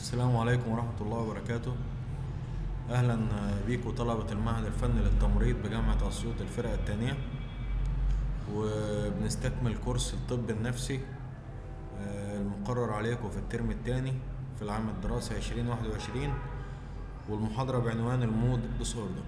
السلام عليكم ورحمة الله وبركاته أهلا بيكم طلبة المعهد الفني للتمريض بجامعة أسيوط الفرقة التانية وبنستكمل كورس الطب النفسي آه، المقرر عليكم في الترم التاني في العام الدراسي عشرين واحد وعشرين والمحاضرة بعنوان المود ديسوردر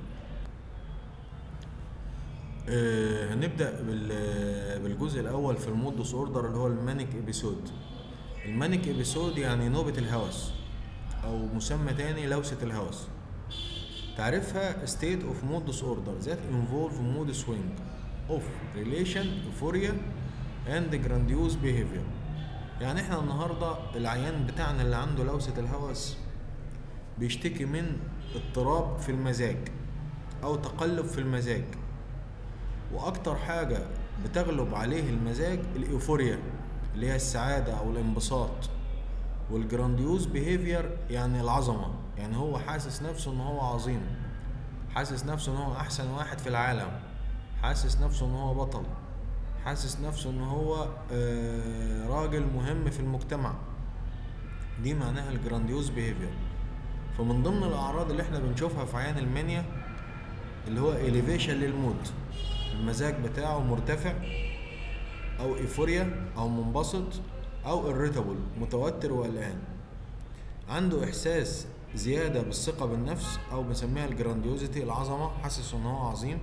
آه، هنبدأ بال- بالجزء الأول في المود ديسوردر اللي هو المانيك إبيسود المانيك إبيسود يعني نوبة الهوس أو مسمى تاني لوسة الهوس تعريفها state of mood disorder that involve mood swing of relation euphoria and grandiose behavior يعني احنا النهاردة العيان بتاعنا اللي عنده لوسة الهوس بيشتكي من اضطراب في المزاج او تقلب في المزاج واكتر حاجة بتغلب عليه المزاج الايفوريا اللي هي السعادة او الانبساط والجرانديوز بيهيفير يعني العظمة يعني هو حاسس نفسه ان هو عظيم حاسس نفسه ان هو احسن واحد في العالم حاسس نفسه ان هو بطل حاسس نفسه ان هو آه، راجل مهم في المجتمع دي معناها الجرانديوز بيهيفير فمن ضمن الاعراض اللي احنا بنشوفها في عيان المنيا اللي هو elevation للمود المزاج بتاعه مرتفع او ايفوريا او منبسط او irritable متوتر وقلقان عنده احساس زيادة بالثقة بالنفس او بنسميها الجرانديوزيتي العظمة حاسس ان هو عظيم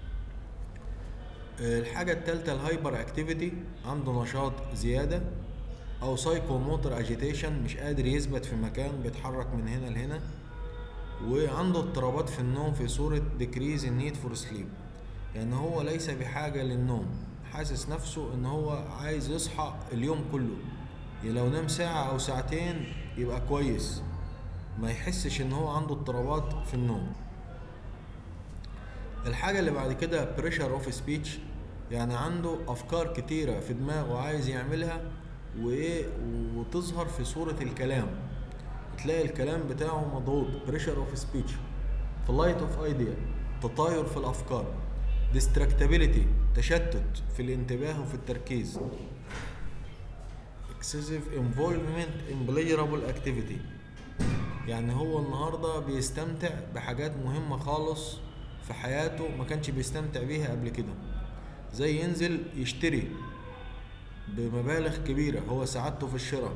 آه، الحاجة التالتة الهايبر اكتيفيتي عنده نشاط زيادة او سايكو موتور اجيتيشن مش قادر يثبت في مكان بيتحرك من هنا لهنا وعنده اضطرابات في النوم في صورة decrease in need for sleep يعني هو ليس بحاجة للنوم حاسس نفسه ان هو عايز يصحى اليوم كله يعني لو نام ساعة او ساعتين يبقى كويس ما يحسش ان هو عنده اضطرابات في النوم الحاجة اللي بعد كده pressure of speech يعني عنده افكار كتيرة في دماغه عايز يعملها وايه وتظهر في صورة الكلام تلاقي الكلام بتاعه مضغوط pressure of speech flight of idea تطاير في الافكار distractibility تشتت في الانتباه وفي التركيز excessive involvement in pleasurable activity يعني هو النهاردة بيستمتع بحاجات مهمة خالص في حياته ما كانش بيستمتع بيها قبل كده زي ينزل يشتري بمبالغ كبيرة هو سعادته في الشراء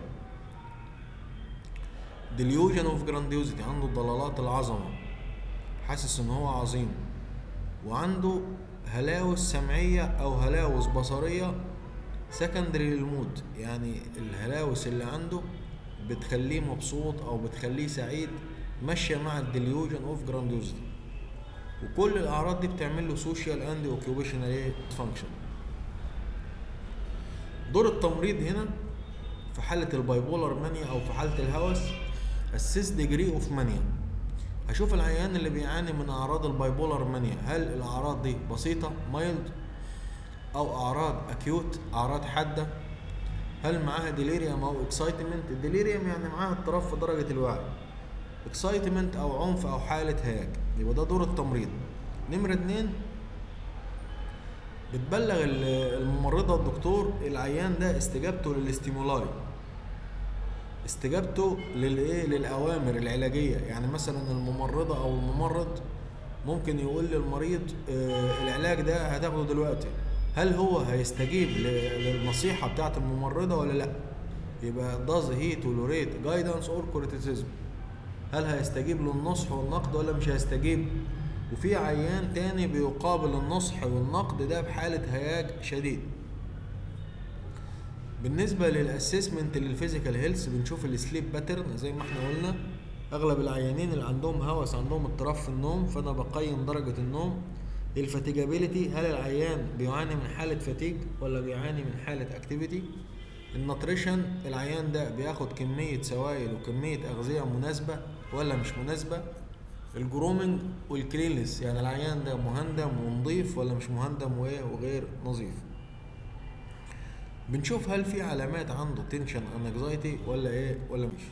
delusion of grandiosity عنده ضلالات العظمة حاسس ان هو عظيم وعنده هلاوس سمعية او هلاوس بصرية سكندري للمود يعني الهلاوس اللي عنده بتخليه مبسوط او بتخليه سعيد ماشية مع الديليوجن اوف جرانديوزيتي وكل الاعراض دي بتعمل له سوشيال اند اوكيوبيشنال فانكشن دور التمريض هنا في حالة البايبولار مانيا أو في حالة الهوس assess degree of mania هشوف العيان اللي بيعاني من أعراض البايبولار مانيا هل الأعراض دي بسيطة مايلد أو أعراض أكيوت أعراض حادة هل معاها ديليريوم أو اكسايتمنت الديليريوم يعني معاها اضطراب في درجة الوعي اكسايتمنت أو عنف أو حالة هياج يبقى ده دور التمريض نمرة اتنين بتبلغ ال- الممرضة الدكتور العيان ده استجابته للاستيمولاي استجابته للايه للاوامر العلاجيه يعني مثلا الممرضه او الممرض ممكن يقول للمريض آه العلاج ده هتاخده دلوقتي هل هو هيستجيب ل- للنصيحه بتاعه الممرضه ولا لا يبقى does he tolerate guidance or criticism هل هيستجيب للنصح والنقد ولا مش هيستجيب وفي عيان تاني بيقابل النصح والنقد ده بحالة هياج شديد بالنسبة للاسسمنت للفيزيكال هيلث بنشوف السليب باترن زي ما احنا قلنا اغلب العيانين اللي عندهم هوس عندهم اضطراب في النوم فانا بقيم درجة النوم الفاتيجابيليتي هل العيان بيعاني من حالة فاتيج ولا بيعاني من حالة اكتيفيتي النطريشن العيان ده بياخد كمية سوائل وكمية أغذية مناسبة ولا مش مناسبة الجرومنج والكلينلس يعني العيان ده مهندم ونظيف ولا مش مهندم وإيه وغير نظيف بنشوف هل في علامات عنده تنشن انكزايتي ولا ايه ولا مش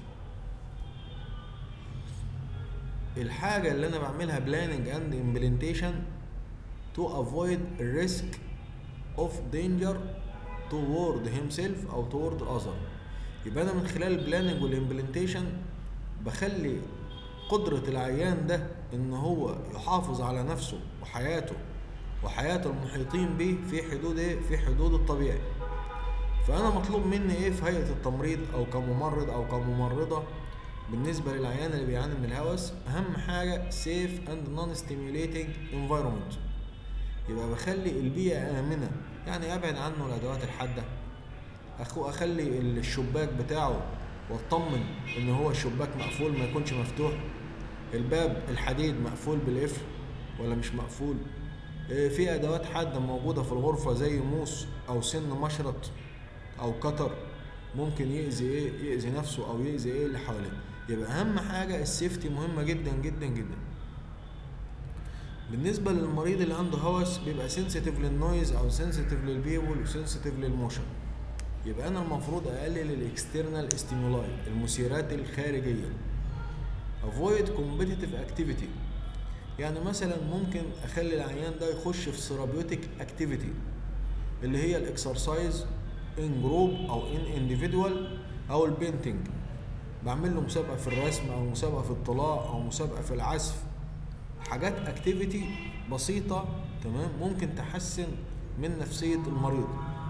الحاجة اللي انا بعملها بلاننج اند امبلنتيشن to avoid risk of danger toward himself او toward other يبقى انا من خلال البلاننج والامبلنتيشن بخلي قدرة العيان ده ان هو يحافظ على نفسه وحياته وحياة المحيطين به في حدود ايه في حدود الطبيعي فانا مطلوب مني ايه في هيئة التمريض او كممرض او كممرضة بالنسبة للعيان اللي بيعاني من الهوس اهم حاجة safe and non-stimulating environment يبقى بخلي البيئة آمنة يعني أبعد عنه الأدوات الحادة أخو أخلي الشباك بتاعه واطمن إن هو الشباك مقفول ما يكونش مفتوح الباب الحديد مقفول بالقفل ولا مش مقفول إيه، في أدوات حادة موجودة في الغرفة زي موس أو سن مشرط أو قطر ممكن يأذي إيه يأذي نفسه أو يأذي إيه اللي حواليه يبقى أهم حاجة السيفتي مهمة جدا جدا جدا بالنسبة للمريض اللي عنده هوس بيبقى سنسيتيف للنويز او سنسيتيف للبيبول وسنسيتيف للموشن يبقى انا المفروض اقلل الاكسترنال ستيمولاي المثيرات الخارجية avoid competitive activity يعني مثلا ممكن اخلي العيان ده يخش في ثيرابيوتيك اكتيفيتي اللي هي الاكسرسايز ان جروب او ان انديفيدوال او البينتنج بعمل له مسابقه في الرسم او مسابقه في الطلاء او مسابقه في العزف حاجات اكتيفيتي بسيطه تمام ممكن تحسن من نفسيه المريض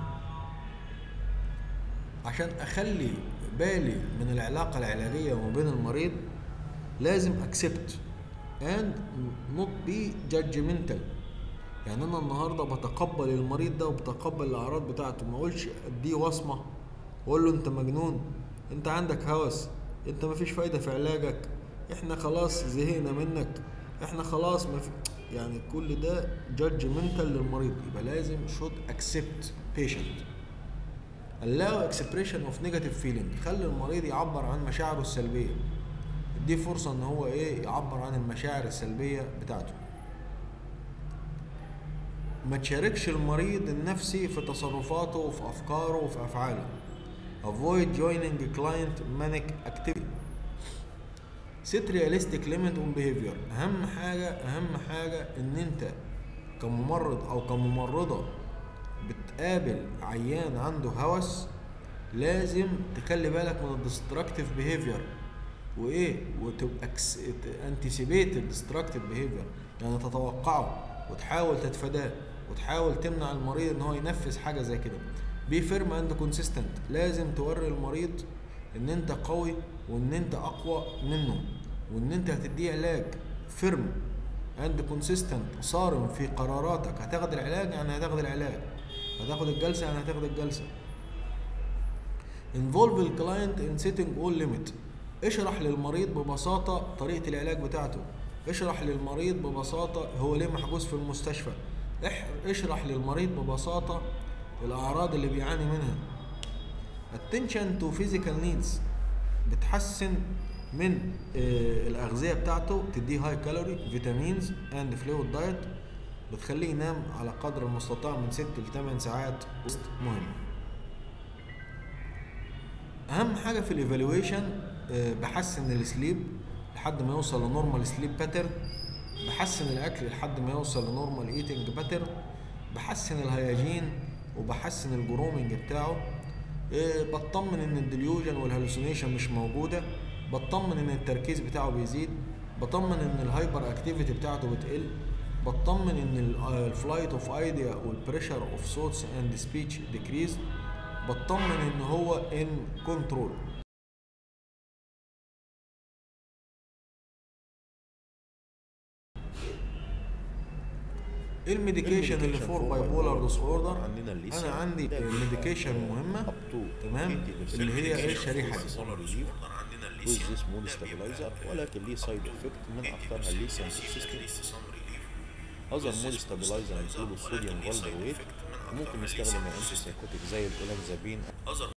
عشان اخلي بالي من العلاقه العلاجيه ما بين المريض لازم اكسبت and not be judgmental يعني انا النهارده بتقبل المريض ده وبتقبل الاعراض بتاعته ما اقولش اديه وصمه واقول له انت مجنون انت عندك هوس انت مفيش فايده في علاجك احنا خلاص زهقنا منك احنا خلاص ما في يعني كل ده judgmental للمريض يبقى لازم should accept patient allow expression of negative feeling خلي المريض يعبر عن مشاعره السلبيه دي فرصة ان هو ايه يعبر عن المشاعر السلبية بتاعته ما تشاركش المريض النفسي في تصرفاته وفي افكاره وفي افعاله avoid joining client manic activity set realistic limit on behavior اهم حاجة اهم حاجة ان انت كممرض او كممرضة بتقابل عيان عنده هوس لازم تخلي بالك من الديستركتيف بيهيفير وايه وتبقى انتسيبيت الديستركتيف بيهيفير يعني تتوقعه وتحاول تتفاداه وتحاول تمنع المريض ان هو ينفذ حاجه زي كده بي فيرم اند كونسيستنت لازم توري المريض ان انت قوي وان انت اقوى منه وان انت هتديه علاج فيرم اند كونسيستنت صارم في قراراتك هتاخد العلاج يعني هتاخد العلاج هتاخد الجلسه يعني هتاخد الجلسه involve الكلاينت in setting all limit اشرح للمريض ببساطة طريقة العلاج بتاعته اشرح للمريض ببساطة هو ليه محجوز في المستشفى اح- اشرح للمريض ببساطة الأعراض اللي بيعاني منها attention to physical needs بتحسن من آه، الأغذية بتاعته تديه هاي كالوري فيتامينز اند فلويد دايت بتخليه ينام على قدر المستطاع من 6 ل 8 ساعات وسط مهم اهم حاجه في الايفالويشن بحسن السليب لحد ما يوصل لنورمال سليب باترن بحسن الاكل لحد ما يوصل لنورمال ايتنج باترن بحسن الهياجين وبحسن الجرومنج بتاعه آه، بطمن ان الديليوجن والهلوسينيشن مش موجوده بطمن ان التركيز بتاعه بيزيد بطمن ان الهايبر اكتيفيتي بتاعته بتقل بطمن ان الفلايت اوف ايديا والبريشر اوف صوتس اند سبيتش ديكريز بطمن ان هو ان كنترول ايه الميديكيشن اللي فور باي بولار ديس اوردر عندنا الليثيوم. انا عندي ده ميديكيشن مهمه up to تمام 80% اللي هي ايه الشريحه دي with this mood stabilizer ولكن ليه سايد افكت من اخطرها الليثيوم توكسيستي اذر مود ستابلايزر include الصوديوم فالبرويت وممكن نستخدم الانتي سايكوتيك زي الاولانزابين